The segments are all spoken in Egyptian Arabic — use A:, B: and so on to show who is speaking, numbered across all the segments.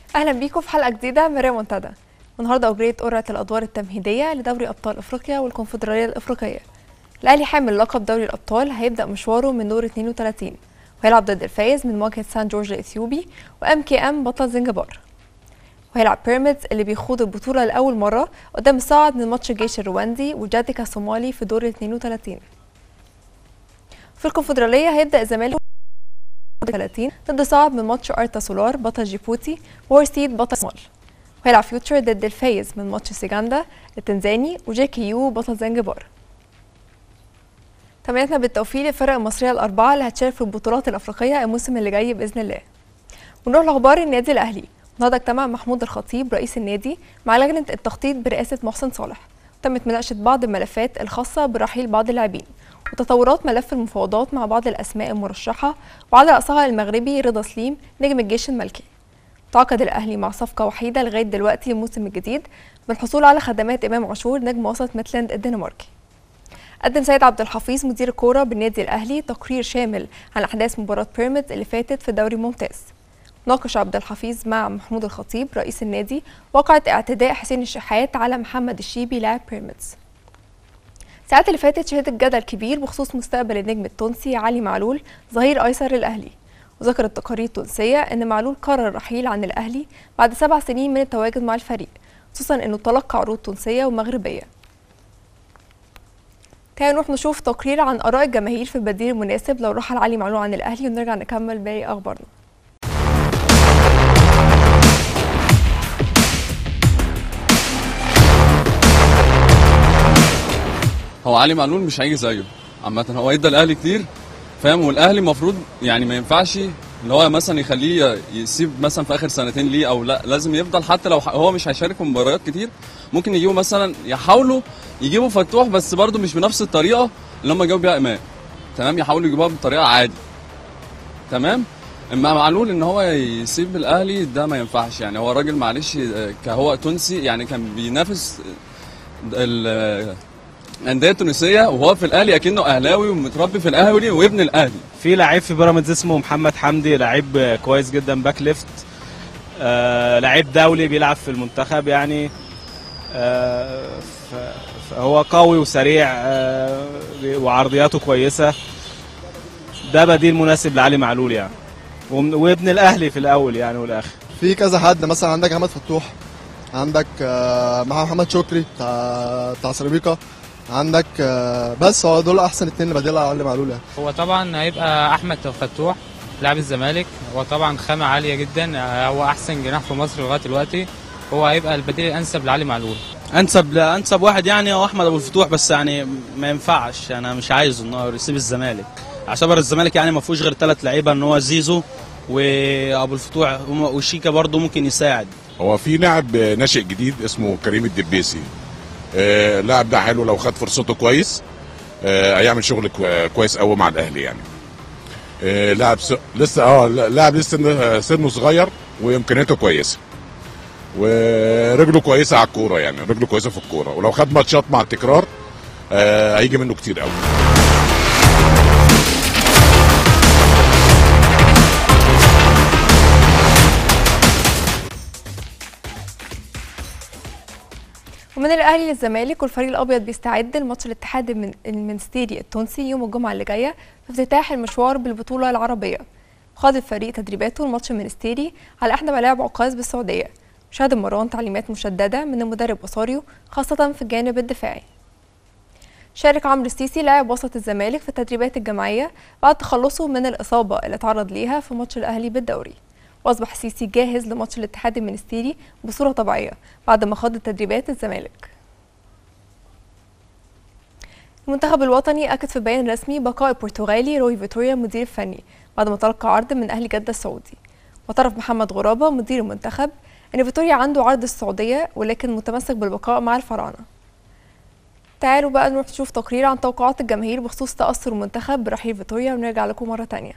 A: اهلا بيكم في حلقه جديده من ريمونتادا النهارده اجريت قرعه الادوار التمهيديه لدوري ابطال افريقيا والكونفدراليه الافريقيه الاهلي حامل لقب دوري الابطال هيبدا مشواره من دور 32 وهيلعب ضد الفايز من مواجهه سان جورج الاثيوبي وام كي ام بطل زنجبار وهيلعب بيراميدز اللي بيخوض البطوله لاول مره قدام الصاعد من ماتش الجيش الرواندي وجاتيكا الصومالي في دور 32 في الكونفدراليه هيبدا الزمالك 30 ضد صعب من ماتش ارتا سولار بطل جيبوتي وورسيد بطل صومال وهيلعب فيوتشر ضد الفايز من ماتش سيجاندا التنزاني وجيكي يو بطل زنجبار تمنياتنا بالتوفيق للفرق المصريه الاربعه اللي هتشارك في البطولات الافريقيه الموسم اللي جاي باذن الله ونروح لاخبار النادي الاهلي النهارده اجتمع محمود الخطيب رئيس النادي مع لجنه التخطيط برئاسه محسن صالح تمت مناقشه بعض الملفات الخاصه برحيل بعض اللاعبين وتطورات ملف المفاوضات مع بعض الأسماء المرشحة وعلى رأسها المغربي رضا سليم نجم الجيش الملكي تعاقد الأهلي مع صفقة وحيدة لغاية دلوقتي للموسم الجديد بالحصول على خدمات إمام عاشور نجم وسط ميتلاند الدنماركي قدم سيد عبد الحفيظ مدير الكورة بالنادي الأهلي تقرير شامل عن أحداث مباراة بيراميدز اللي فاتت في الدوري الممتاز ناقش عبد الحفيظ مع محمود الخطيب رئيس النادي وقعة اعتداء حسين الشحات على محمد الشيبي لاعب بيراميدز الساعات اللي فاتت شهدت جدل كبير بخصوص مستقبل النجم التونسي علي معلول ظهير ايسر الاهلي وذكرت التقارير التونسيه ان معلول قرر الرحيل عن الاهلي بعد سبع سنين من التواجد مع الفريق خصوصا انه تلقى عروض تونسيه ومغربيه تعالوا نروح نشوف تقرير عن اراء الجماهير في البديل المناسب لو رحل علي معلول عن الاهلي ونرجع نكمل باقي اخبارنا
B: هو علي معلول مش هيجي زيه عامة هو ادى الاهلي كتير فاهم والاهلي المفروض يعني ما ينفعش ان هو مثلا يخليه يسيب مثلا في اخر سنتين ليه او لا لازم يفضل حتى لو هو مش هيشارك في مباريات كتير ممكن يجيبوا مثلا يحاولوا يجيبوا فتوح بس برده مش بنفس الطريقه اللي هم جابوا بيها امام تمام يحاولوا يجيبوها بطريقه عادي تمام اما معلول ان هو يسيب الاهلي ده ما ينفعش يعني هو راجل معلش كهو تونسي يعني كان بينافس انديه تونسيه وهو في الاهلي اكنه اهلاوي ومتربي في الاهلي وابن الاهلي
C: في لعيب في بيراميدز اسمه محمد حمدي لعيب كويس جدا باك ليفت آه لعيب دولي بيلعب في المنتخب يعني آه فهو قوي وسريع آه وعرضياته كويسه ده بديل مناسب لعلي معلول يعني وابن الاهلي في الاول يعني والاخر
D: في كذا حد مثلا عندك احمد فتوح عندك آه محمد شكري بتاع بتاع سيراميكا عندك بس هو دول احسن اتنين اللي بديل على علي معلول يعني
E: هو طبعا هيبقى احمد فتوح لاعب الزمالك هو طبعا خامه عاليه جدا هو احسن جناح في مصر لغايه دلوقتي هو هيبقى البديل الانسب لعلي معلول
C: انسب انسب واحد يعني هو احمد ابو الفتوح بس يعني ما ينفعش انا مش عايزه ان هو يسيب الزمالك اعتبر الزمالك يعني ما فيهوش غير ثلاث لعيبه ان هو زيزو وابو الفتوح وشيكا برده ممكن يساعد
F: هو في لاعب ناشئ جديد اسمه كريم الدبيسي آه لاعب ده حلو لو خد فرصته كويس آه هيعمل شغل كويس قوي مع الاهلي يعني آه لاعب س... لسه اه لاعب لسه سنه صغير وامكانياته كويسه ورجله كويسه على الكوره يعني رجله كويسه في الكوره ولو خد ماتشات مع التكرار آه هيجي منه كتير قوي
A: ومن الاهلي للزمالك والفريق الابيض بيستعد لماتش الاتحاد من المنستيري التونسي يوم الجمعه اللي جايه في افتتاح المشوار بالبطوله العربيه خاض الفريق تدريباته الماتش المنستيري على احدى ملاعب عكاظ بالسعوديه شهد المران تعليمات مشدده من المدرب اوساريو خاصه في الجانب الدفاعي شارك عمرو السيسي لاعب وسط الزمالك في التدريبات الجماعيه بعد تخلصه من الاصابه اللي تعرض ليها في ماتش الاهلي بالدوري واصبح سيسي جاهز لماتش الاتحاد المنستيري بصوره طبيعيه بعد ما خاض تدريبات الزمالك المنتخب الوطني اكد في بيان رسمي بقاء البرتغالي روي فيتوريا مدير فني بعد ما تلقى عرض من اهلي جده السعودي وطرف محمد غرابه مدير المنتخب ان فيتوريا عنده عرض السعوديه ولكن متمسك بالبقاء مع الفراعنه تعالوا بقى نروح نشوف تقرير عن توقعات الجماهير بخصوص تاثر المنتخب برحيل فيتوريا ونرجع لكم مره تانيه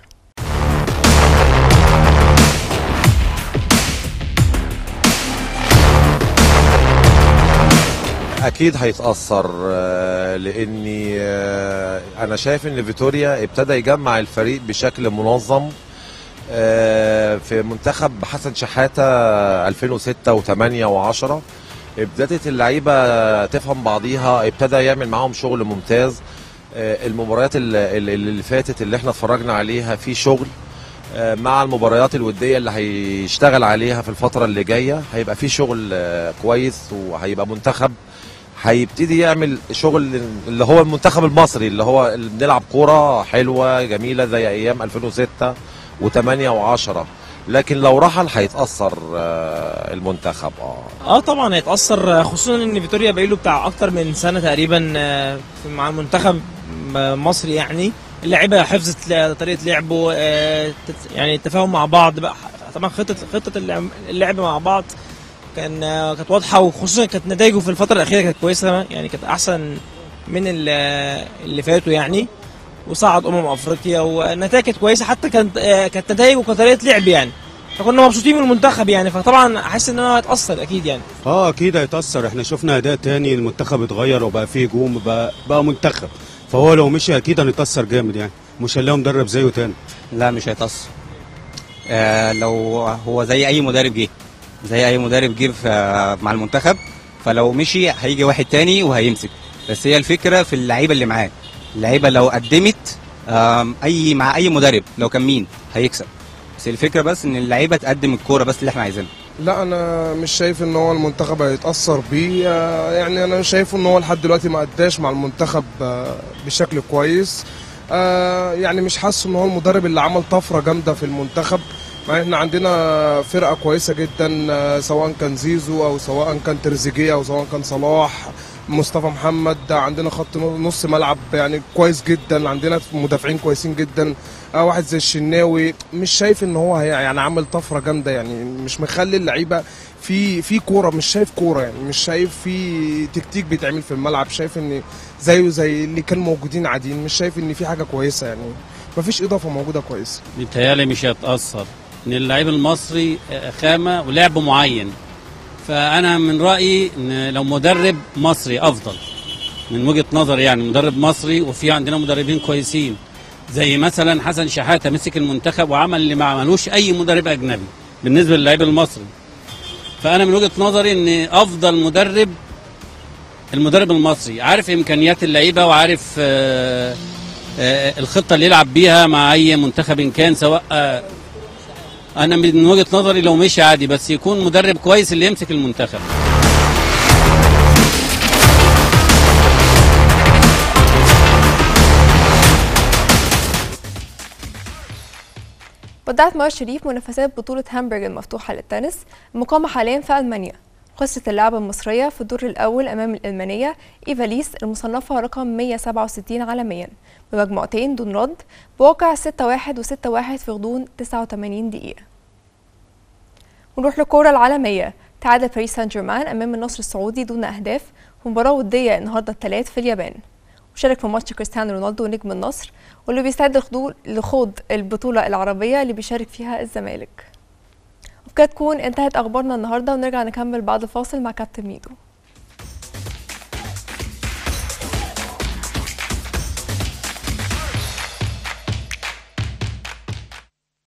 G: اكيد هيتاثر آه، لاني آه، انا شايف ان فيتوريا ابتدى يجمع الفريق بشكل منظم آه، في منتخب حسن شحاته 2006 و8 و10 ابتدت اللعيبه تفهم بعضيها ابتدى يعمل معاهم شغل ممتاز آه، المباريات ال- ال- اللي فاتت اللي احنا اتفرجنا عليها في شغل آه، مع المباريات الوديه اللي هيشتغل عليها في الفتره اللي جايه هيبقى في شغل آه، كويس وهيبقى منتخب هيبتدي يعمل شغل اللي هو المنتخب المصري اللي هو اللي بنلعب كوره حلوه جميله زي ايام 2006 و8 و10 لكن لو رحل هيتاثر آه، المنتخب اه
H: اه طبعا هيتاثر خصوصا ان فيتوريا بقاله بتاع اكتر من سنه تقريبا آه، في- مع المنتخب م- مصري يعني اللعيبه حفظت ل- طريقه لعبه آه، تت- يعني التفاهم مع بعض بقى طبعا خطه خطه اللعب- اللعب مع بعض كان آه، كانت واضحه وخصوصا كانت نتائجه في الفتره الاخيره كانت كويسه يعني كانت احسن من ال- اللي فاتوا يعني وصعد امم افريقيا والنتائج كانت كويسه حتى كانت آه، كانت نتائج وكطريقه لعب يعني فكنا مبسوطين من المنتخب يعني فطبعا حاسس ان هو هيتاثر اكيد يعني
I: اه اكيد هيتاثر احنا شفنا اداء تاني المنتخب اتغير وبقى فيه هجوم بقى, بقى منتخب فهو لو مشي اكيد هنتاثر جامد يعني مش هنلاقي مدرب زيه تاني
J: لا مش هيتأثر آه لو هو زي اي مدرب جه زي اي مدرب جه في- مع المنتخب فلو مشي هيجي واحد تاني وهيمسك بس هي الفكره في اللعيبه اللي معاه اللعيبه لو قدمت آم، اي مع اي مدرب لو كان مين هيكسب بس الفكره بس ان اللعيبه تقدم الكوره بس اللي احنا عايزينها
K: لا انا مش شايف ان هو المنتخب هيتاثر بيه آه، يعني انا شايف ان هو لحد دلوقتي ما اداش مع المنتخب آه، بشكل كويس آه، يعني مش حاسس ان هو المدرب اللي عمل طفره جامده في المنتخب مع احنا عندنا فرقه كويسه جدا آه، سواء كان زيزو او سواء كان تريزيجيه او سواء كان صلاح مصطفى محمد عندنا خط نص ملعب يعني كويس جدا عندنا مدافعين كويسين جدا آه، واحد زي الشناوي مش شايف ان هو هي يعني عامل طفره جامده يعني مش مخلي اللعيبه في في كوره مش شايف كوره يعني مش شايف في تكتيك بيتعمل في الملعب شايف ان زيه زي اللي كانوا موجودين عاديين مش شايف ان في حاجه كويسه يعني مفيش اضافه موجوده كويسه
L: متهيألي مش هيتأثر إن اللعيب المصري خامة ولعب معين فأنا من رأيي إن لو مدرب مصري أفضل من وجهة نظري يعني مدرب مصري وفي عندنا مدربين كويسين زي مثلا حسن شحاتة مسك المنتخب وعمل اللي ما عملوش أي مدرب أجنبي بالنسبة للعيب المصري فأنا من وجهة نظري إن أفضل مدرب المدرب المصري عارف إمكانيات اللعيبة وعارف آه آه، الخطه اللي يلعب بيها مع اي منتخب إن كان سواء آه، انا من وجهه نظري لو مشي عادي بس يكون مدرب كويس اللي يمسك المنتخب
A: ودعت مار شريف منافسات بطولة هامبورغ المفتوحة للتنس المقامة حاليا في ألمانيا خسرت اللاعبة المصرية في الدور الأول أمام الألمانية إيفاليس المصنفة رقم 167 عالميا بمجموعتين دون رد بواقع 6-1 و6-1 في غضون 89 دقيقة ونروح للكورة العالمية تعادل باريس سان جيرمان أمام النصر السعودي دون أهداف في مباراة ودية النهاردة الثلاث في اليابان وشارك في ماتش كريستيانو رونالدو نجم النصر واللي بيستعد لخضوع- لخوض البطولة العربية اللي بيشارك فيها الزمالك وبكده تكون انتهت أخبارنا النهاردة ونرجع نكمل بعد الفاصل مع كابتن ميدو